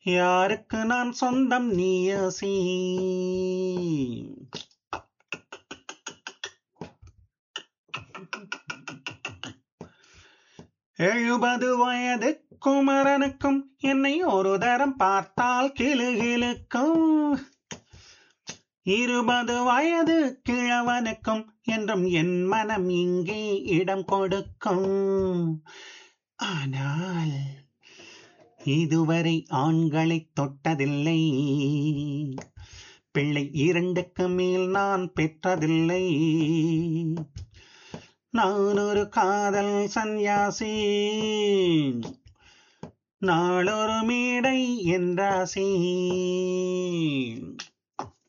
யாருக்கு நான் சொந்தம் நீயசி எழுபது வயது குமரனுக்கும் என்னை ஒரு தரம் பார்த்தால் கிளுகிழுக்கும் இருபது வயது கிழவனுக்கும் என்றும் என் மனம் இங்கே இடம் கொடுக்கும் ஆனால் இதுவரை ஆண்களை தொட்டதில்லை பிள்ளை இரண்டுக்கு மேல் நான் பெற்றதில்லை நான் ஒரு காதல் சந்நியாசி நாளொரு மேடை என்றாசி